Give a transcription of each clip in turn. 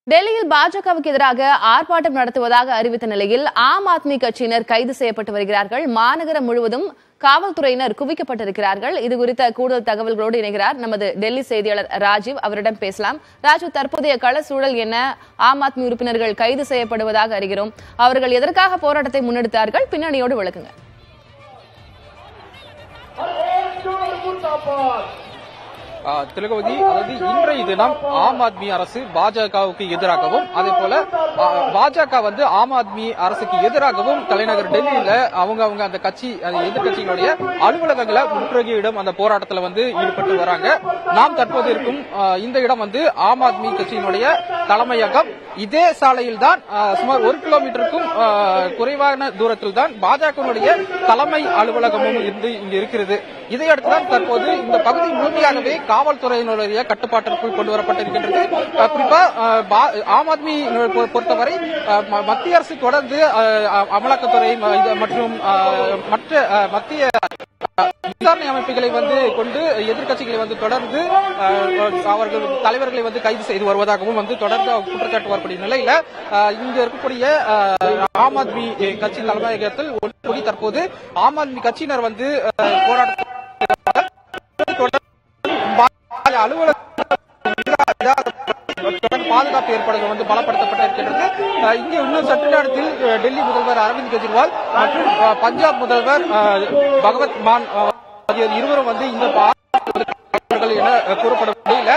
டெல்லியில் பாஜகவுக்கு எதிராக ஆர்ப்பாட்டம் நடத்துவதாக அறிவித்த நிலையில் ஆம் ஆத்மி கட்சியினர் கைது செய்யப்பட்டு வருகிறார்கள் மாநகரம் முழுவதும் காவல்துறையினர் குவிக்கப்பட்டிருக்கிறார்கள் இது குறித்த கூடுதல் தகவல்களோடு இணைகிறார் நமது டெல்லி செய்தியாளர் ராஜீவ் அவரிடம் பேசலாம் ராஜீவ் தற்போதைய கள சூழல் என்ன ஆம் ஆத்மி உறுப்பினர்கள் கைது செய்யப்படுவதாக அறிகிறோம் அவர்கள் எதற்காக போராட்டத்தை முன்னெடுத்தார்கள் பின்னணியோடு விளக்குங்க ஆ, திலகவதி அதாவது இன்றைய தினம் ஆம் ஆத்மி அரசு பாஜகவுக்கு எதிராகவும் அதே போல ஆ, பாஜக வந்து ஆம் ஆத்மி அரசுக்கு எதிராகவும் தலைநகர் டெல்லியில அவங்க அவங்க அந்த கட்சி அந்த எதிர்கட்சிகளுடைய அலுவலகங்களை முற்றுகையிடும் அந்த போராட்டத்துல வந்து ஈடுபட்டு வராங்க நாம் தற்போது இருக்கும் ஆ, இந்த இடம் வந்து ஆம் ஆத்மி கட்சியினுடைய தலைமையகம் இதே சாலையில் தான் சுமார் ஒரு கிலோமீட்டருக்கும் ஆ, குறைவான தூரத்தில் தான் பாஜகவுடைய தலைமை அலுவலகமும் இருந்து இங்க இருக்கிறது இதையடுத்து தான் தற்போது இந்த பகுதி முழுமையாகவே காவல்துறையினுடைய கட்டுப்பாட்டிற்குள் கொண்டு வரப்பட்டிருக்கின்றது அஹ் குறிப்பா அஹ், பா- ஆம் ஆத்மி பொ- பொறுத்தவரை அஹ், ம- மத்திய அரசு தொடர்ந்து அஹ், அ- அமலாக்கத்துறை ம- இது மற்றும் அஹ், மற்ற அஹ், மத்திய விசாரணை அமைப்புகளை வந்து கொண்டு எதிர்க்கட்சிகளை வந்து தொடர்ந்து அஹ், அவர்கள் தலைவர்களை வந்து கைது செய்து வருவதாகவும் வந்து தொடர்ந்து குற்றச்சாட்டு வரக்கூடிய நிலையில அஹ், இங்க இருக்கக்கூடிய அஹ், ஆம் ஆத்மி கட்சி தலைமையகத்தில் ஒன்று கூடி தற்போது ஆம் ஆத்மி கட்சியினர் வந்து அஹ், போராட்ட பாஜக அலுவலக தொடர்ந்து பாதுகாப்பு ஏற்பாடுகள் வந்து பலப்படுத்தப்பட்டிருக்கின்றது அஹ் இங்கே இன்னும் சற்று நேரத்தில் அஹ், டெல்லி முதல்வர் அரவிந்த் கெஜ்ரிவால் மற்றும் அஹ், பஞ்சாப் முதல்வர் அஹ், பகவத் மான் அஹ், ஆகிய இருவரும் வந்து இந்த பாதுகாப்பு என அஹ், கூறப்படவில்லை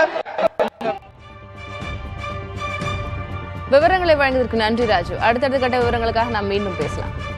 விவரங்களை வழங்குவதற்கு நன்றி ராஜு அடுத்தடுத்த கட்ட விவரங்களுக்காக நாம் மீண்டும் பேசலாம்